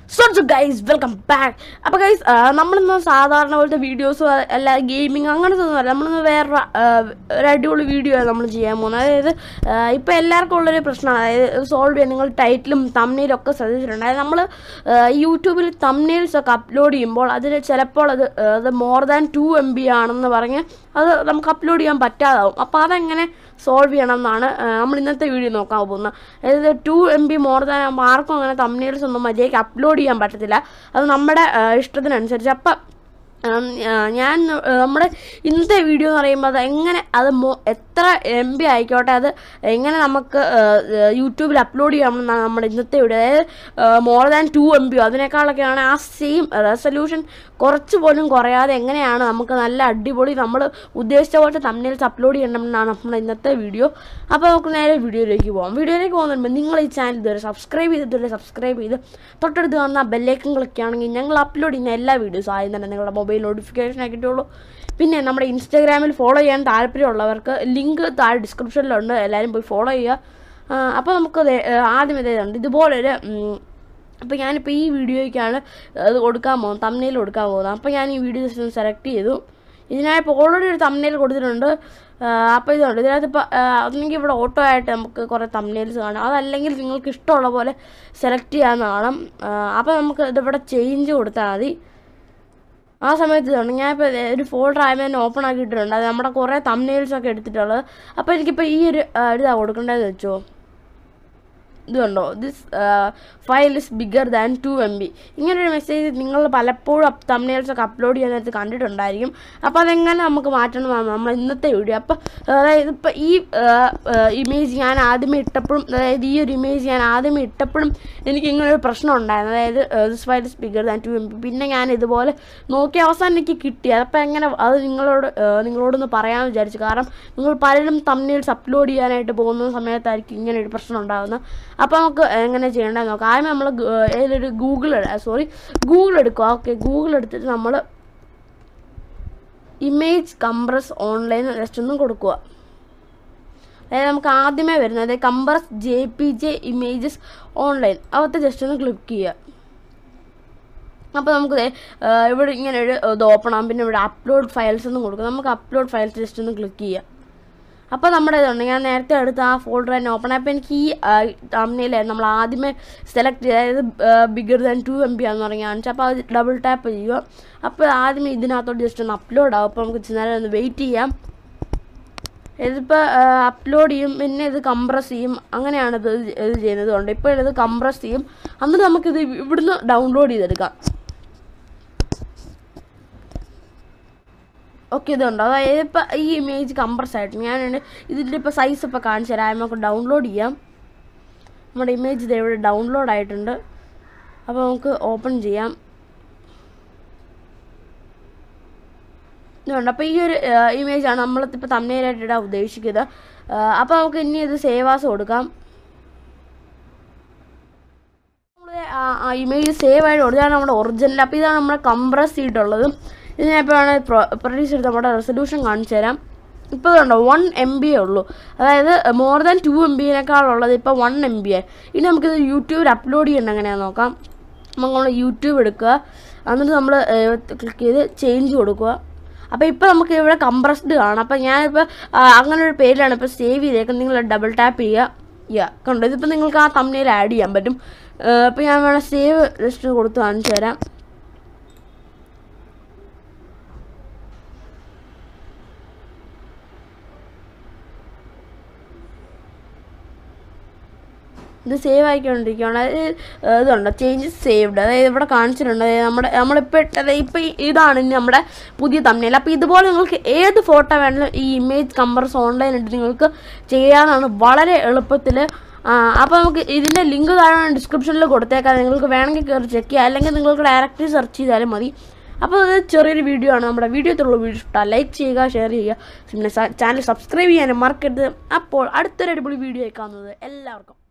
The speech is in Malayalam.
സോ ഗൈസ് വെൽക്കം ബാക്ക് അപ്പോൾ ഗൈസ് നമ്മളിന്ന് സാധാരണ പോലത്തെ വീഡിയോസ് അല്ല ഗെയിമിങ് അങ്ങനത്തെ ഒന്നുമല്ല നമ്മളിന്ന് വേറൊരു ആ, ഒരു അടിപൊളി വീഡിയോ ആണ് നമ്മൾ ചെയ്യാൻ പോകുന്നത് അതായത് ഇപ്പോൾ എല്ലാവർക്കും ഉള്ളൊരു പ്രശ്നമാണ് അതായത് സോൾവ് ചെയ്യാൻ നിങ്ങൾ ടൈറ്റിലും തമ്മിലും ഒക്കെ ശ്രദ്ധിച്ചിട്ടുണ്ട് അതായത് നമ്മൾ യൂട്യൂബിൽ തമ്മിൽസ് ഒക്കെ അപ്ലോഡ് ചെയ്യുമ്പോൾ അതിൽ ചിലപ്പോൾ അത് ആ, അത് more than two M B ആണെന്ന് പറഞ്ഞ് അത് നമുക്ക് അപ്ലോഡ് ചെയ്യാൻ പറ്റാതാവും അപ്പോൾ അതെങ്ങനെ സോൾവ് ചെയ്യണം എന്നാണ് ആ, നമ്മൾ ഇന്നത്തെ വീഡിയോ നോക്കാൻ പോകുന്നത് അതായത് two M B more than ആകുമ്പോൾ ആർക്കും അങ്ങനെ തമ്മിൽസ് ഒന്നും മര്യാദയ്ക്ക് അപ്ലോഡ് ചെയ്യാൻ പറ്റത്തില്ല അത് നമ്മുടെ ആ, ഇഷ്ടത്തിനനുസരിച്ച് അപ്പം ഉം, ആ, ഞാൻ ആ, നമ്മുടെ ഇന്നത്തെ വീഡിയോ എന്ന് പറയുമ്പോൾ അത് എങ്ങനെ അത് മോ എത്ര എം ബി ആയിക്കോട്ടെ അത് എങ്ങനെ നമുക്ക് ആ, ആ, യൂട്യൂബിൽ അപ്ലോഡ് ചെയ്യാമെന്നാണ് നമ്മുടെ ഇന്നത്തെ വീഡിയോ അതായത് മോർ ദാൻ ടു എം ബിയോ അതിനേക്കാളൊക്കെയാണ് ആ സെയിം റെസൊല്യൂഷൻ കുറച്ച് പോലും കുറയാതെ എങ്ങനെയാണ് നമുക്ക് നല്ല അടിപൊളി നമ്മൾ ഉദ്ദേശിച്ച പോലത്തെ തമ്മിൽസ് അപ്ലോഡ് ചെയ്യണമെന്നാണ് നമ്മുടെ ഇന്നത്തെ വീഡിയോ അപ്പോൾ നമുക്ക് നേരെ വീഡിയോയിലേക്ക് പോകാം വീഡിയോയിലേക്ക് പോകുന്നതിന് നിങ്ങൾ ഈ ചാനൽ ഇതുവരെ സബ്സ്ക്രൈബ് ചെയ്തിട്ടുള്ള സബ്സ്ക്രൈബ് ചെയ്ത് തൊട്ടടുത്ത് കാണുന്ന ബെല്ലേക്കും ക്ലിക്കുകയാണെങ്കിൽ ഞങ്ങൾ അപ്ലോഡ് ചെയ്യുന്ന എല്ലാ വീഡിയോസും ആദ്യം തന്നെ നിങ്ങളുടെ മൊബൈൽ നോട്ടിഫിക്കേഷൻ ആക്കിയിട്ടുള്ളൂ പിന്നെ നമ്മുടെ ഇൻസ്റ്റാഗ്രാമിൽ ഫോളോ ചെയ്യാൻ താല്പര്യമുള്ളവർക്ക് ലിങ്ക് താഴെ ഡിസ്ക്രിപ്ഷനിലുണ്ട് എല്ലാവരും പോയി ഫോളോ ചെയ്യുക അപ്പോൾ നമുക്ക് ദേ, ആ, ആദ്യം ഇതേതുണ്ട് ഇതുപോലൊരു ഉം, അപ്പോൾ ഞാനിപ്പോൾ ഈ വീഡിയോയ്ക്കാണ് അത് കൊടുക്കാൻ പോകുന്നത് തമ്മിൽ കൊടുക്കാൻ പോകുന്നത് അപ്പോൾ ഞാൻ ഈ വീഡിയോ ജസ്റ്റ് ഒന്ന് സെലക്ട് ചെയ്തു ഇതിനായപ്പോൾ ഓൾറെഡി ഒരു തമ്മിൽ കൊടുത്തിട്ടുണ്ട് അപ്പോൾ ഇതുണ്ട് ഇതിനകത്ത് ഇപ്പോൾ ഒന്നെങ്കിൽ ഇവിടെ ഓട്ടോ ആയിട്ട് നമുക്ക് കുറേ തമ്മിൽസ് കാണാം അതല്ലെങ്കിൽ നിങ്ങൾക്ക് ഇഷ്ടമുള്ള പോലെ സെലക്ട് ചെയ്യാൻ കാണാം അപ്പോൾ നമുക്ക് ഇതിവിടെ ചേഞ്ച് കൊടുത്താൽ മതി ആ സമയത്ത് ഇതുണ്ട് ഞാനിപ്പോൾ ഒരു ഫോൾഡർ ആയപ്പോൾ തന്നെ ഓപ്പൺ ആക്കിയിട്ടുണ്ട് അത് നമ്മുടെ കുറേ തമ്മിൽസ് ഒക്കെ എടുത്തിട്ടുള്ളത് അപ്പോൾ എനിക്കിപ്പോൾ ഈ ഒരു ആ, ഇതാണ് കൊടുക്കേണ്ടതെന്ന് വെച്ചോ ഇത് കണ്ടോ this file is bigger than two M B ഇങ്ങനൊരു മെസ്സേജ് നിങ്ങൾ പലപ്പോഴും തമ്മിൽസ് ഒക്കെ അപ്ലോഡ് ചെയ്യാൻ നേരത്ത് കണ്ടിട്ടുണ്ടായിരിക്കും അപ്പോൾ അതെങ്ങനെ നമുക്ക് മാറ്റണമെന്നാണ് നമ്മൾ ഇന്നത്തെ വീഡിയോ അപ്പോൾ അതായത് ഇപ്പോൾ ഈ ഇമേജ് ഞാൻ ആദ്യമേ ഇട്ടപ്പോഴും അതായത് ഈ ഒരു ഇമേജ് ഞാൻ ആദ്യമേ ഇട്ടപ്പോഴും എനിക്ക് ഇങ്ങനെ ഒരു പ്രശ്നം ഉണ്ടായിരുന്നു അതായത് this file is bigger than two M B പിന്നെ ഞാൻ ഇതുപോലെ നോക്കി അവസാനം എനിക്ക് കിട്ടി അപ്പോൾ എങ്ങനെ അത് നിങ്ങളോട് ആ, നിങ്ങളോടൊന്ന് പറയാമെന്ന് വിചാരിച്ചു കാരണം നിങ്ങൾ പലരും തമ്മിൽസ് അപ്ലോഡ് ചെയ്യാനായിട്ട് പോകുന്ന സമയത്തായിരിക്കും ഇങ്ങനെ ഒരു പ്രശ്നം ഉണ്ടാകുന്നത് അപ്പോൾ നമുക്ക് എങ്ങനെ ചെയ്യേണ്ടതെന്ന് നോക്കാം ആദ്യം നമ്മൾ ഏതൊരു ഗൂഗിൾ സോറി ഗൂഗിൾ എടുക്കുക ഓക്കെ ഗൂഗിൾ എടുത്തിട്ട് നമ്മൾ ഇമേജ് കംപ്രസ് ഓൺലൈൻ ജസ്റ്റ് ഒന്ന് കൊടുക്കുക അതായത് നമുക്ക് ആദ്യമേ വരുന്നത് അതായത് compress J P J images online അവത്തെ ജസ്റ്റ് ഒന്ന് ക്ലിക്ക് ചെയ്യുക അപ്പോൾ നമുക്ക് ദേ, ആ, ഇവിടെ ഇങ്ങനെ ഒരു ഇത് ഓപ്പൺ ആകും പിന്നെ ഇവിടെ അപ്ലോഡ് ഫയൽസ് എന്ന് കൊടുക്കും നമുക്ക് അപ്ലോഡ് ഫയൽസ് ജസ്റ്റ് ഒന്ന് ക്ലിക്ക് ചെയ്യാം അപ്പോൾ നമ്മുടെ ഇതുണ്ട് ഞാൻ നേരത്തെ എടുത്ത ആ ഫോൾഡർ തന്നെ ഓപ്പൺ ആയപ്പോൾ എനിക്ക് ഈ തമ്മിലായിരുന്നു നമ്മൾ ആദ്യമേ സെലക്ട് ചെയ്ത് അതായത് bigger than two M B ആണെന്ന് പറഞ്ഞ് കാണിച്ചു അപ്പോൾ അത് ഡബിൾ ടാപ്പ് ചെയ്യുക അപ്പോൾ ആദ്യമേ ഇതിനകത്തോട്ട് ജസ്റ്റ് ഒന്ന് അപ്ലോഡ് ആവും അപ്പോൾ നമുക്ക് ഇച്ചിരി നേരം ഒന്ന് വെയിറ്റ് ചെയ്യാം ഇതിപ്പോൾ അപ്ലോഡ് ചെയ്യും പിന്നെ ഇത് കംപ്രസ് ചെയ്യും അങ്ങനെയാണ് ഇത് ഇത് ചെയ്യുന്നത് കൊണ്ട് ഇപ്പോൾ ഇത് കംപ്രസ് ചെയ്യും എന്നിട്ട് നമുക്കിത് ഇവിടുന്ന് ഡൗൺലോഡ് ചെയ്തെടുക്കാം ഓക്കെ ഇതുണ്ട് അതായത് ഇപ്പം ഈ ഇമേജ് കംപ്രസ് ആയിട്ട് ഞാൻ ഇതിൻ്റെ ഇപ്പോൾ സൈസ് ഇപ്പോൾ കാണിച്ചു തരാം നമുക്ക് ഡൗൺലോഡ് ചെയ്യാം നമ്മുടെ ഇമേജ് ഇത് ഇവിടെ ഡൗൺലോഡ് ആയിട്ടുണ്ട് അപ്പോൾ നമുക്ക് ഓപ്പൺ ചെയ്യാം ഇതുണ്ട് അപ്പോൾ ഈ ഒരു ഇമേജാണ് നമ്മളിപ്പോൾ തമ്മയിലായിട്ട് ഇടാൻ ഉദ്ദേശിക്കുന്നത് അപ്പോൾ നമുക്ക് ഇനി ഇത് സേവ് ആസ് കൊടുക്കാം നമ്മള് ആ- ആ ഇമേജ് സേവ് ആയിട്ട് കൊടുത്താണ് നമ്മുടെ ഒറിജിനൽ അപ്പോൾ ഇതാണ് നമ്മുടെ കംപ്രസ് ചെയ്തിട്ടുള്ളത് ഇതിനെപ്പോഴാണ് പ്രൊഡ്യൂസ് ചെയ്ത് നമ്മുടെ റെസൊല്യൂഷൻ കാണിച്ചു തരാം ഇപ്പോൾ ഇതുണ്ടോ വൺ എം ബി ഉള്ളൂ അതായത് മോർ ദാൻ ടു എം ബിനേക്കാളുള്ളത് ഇപ്പോൾ വൺ എം ബി ആയി ഇനി നമുക്കിത് യൂട്യൂബിൽ അപ്ലോഡ് ചെയ്യണം എങ്ങനെയാണെന്ന് നോക്കാം നമ്മൾ യൂട്യൂബ് എടുക്കുക എന്നിട്ട് നമ്മൾ ക്ലിക്ക് ചെയ്ത് ചേഞ്ച് കൊടുക്കുക അപ്പോൾ ഇപ്പോൾ നമുക്ക് ഇവിടെ കംപ്രസ്ഡ് കാണാം അപ്പോൾ ഞാനിപ്പോൾ ആ, അങ്ങനെ ഒരു പേരിലാണ് ഇപ്പോൾ സേവ് ചെയ്തേക്കുന്നത് നിങ്ങൾ ഡബിൾ ടാപ്പ് ചെയ്യുക യാ കണ്ടോ ഇതിപ്പോൾ നിങ്ങൾക്ക് ആ തമ്മിൽ ആഡ് ചെയ്യാൻ പറ്റും അപ്പോൾ ഞാൻ വേണം സേവ് ജസ്റ്റ് കൊടുത്ത് കാണിച്ചു തരാം ഇത് സേവ് ആയിക്കൊണ്ടിരിക്കുകയാണ് അതായത് ഇതുണ്ട് ചേഞ്ചസ് സേവ്ഡ് അതായത് ഇവിടെ കാണിച്ചിട്ടുണ്ട് അതായത് നമ്മുടെ നമ്മളിപ്പോൾ ഇട്ടത് ഇപ്പോൾ ഇതാണ് ഇനി നമ്മുടെ പുതിയ തമ്മിൽ അപ്പോൾ ഇതുപോലെ നിങ്ങൾക്ക് ഏത് ഫോട്ടോ വേണമെങ്കിലും ഈ ഇമേജ് കമ്പറസ് ഓൺലൈൻ ഇട്ട് നിങ്ങൾക്ക് ചെയ്യാനാണ് വളരെ എളുപ്പത്തിൽ അപ്പോൾ നമുക്ക് ഇതിൻ്റെ ലിങ്ക് താഴെ ഡിസ്ക്രിപ്ഷനിൽ കൊടുത്തേക്കാം നിങ്ങൾക്ക് വേണമെങ്കിൽ കയറി ചെക്ക് ചെയ്യാം അല്ലെങ്കിൽ നിങ്ങൾക്ക് ഡയറക്റ്റ് സെർച്ച് ചെയ്താലും മതി അപ്പോൾ ഇത് ചെറിയൊരു വീഡിയോ ആണ് നമ്മുടെ വീഡിയോത്തിലുള്ള വീഡിയോ ഇഷ്ടമാണ് ലൈക്ക് ചെയ്യുക ഷെയർ ചെയ്യുക പിന്നെ ചാനൽ സബ്സ്ക്രൈബ് ചെയ്യാനും മറക്കരുത് അപ്പോൾ അടുത്തൊരു അടിപൊളി വീഡിയോ കാണുന്നത് എല്ലാവർക്കും